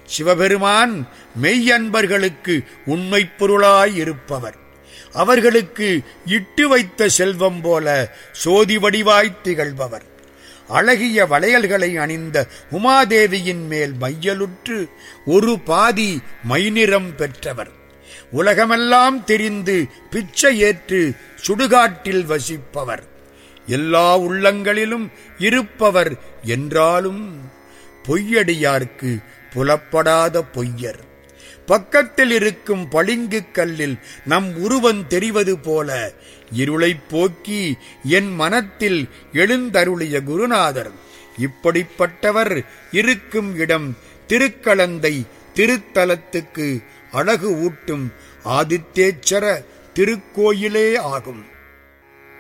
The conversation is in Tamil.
சிவபெருமான் மெய்யன்பர்களுக்கு உண்மைப் பொருளாயிருப்பவர் அவர்களுக்கு இட்டு வைத்த செல்வம் போல சோதி வடிவாய்த் திகழ்பவர் அழகிய வளையல்களை அணிந்த உமாதேவியின் மேல் மையலுற்று ஒரு பாதி மைநிறம் பெற்றவர் உலகமெல்லாம் தெரிந்து பிச்சை ஏற்று சுடுகாட்டில் வசிப்பவர் எல்லா உள்ளங்களிலும் இருப்பவர் என்றாலும் பொய்யடியார்க்கு புலப்படாத பொய்யர் பக்கத்தில் இருக்கும் பளிங்கு கல்லில் நம் உருவம் தெரிவது போல இருளைப் போக்கி என் மனத்தில் எழுந்தருளிய குருநாதர் இப்படிப்பட்டவர் இருக்கும் இடம் திருக்கலந்தை திருத்தலத்துக்கு அழகு ஊட்டும் ஆதித்தேச்சர திருக்கோயிலே ஆகும்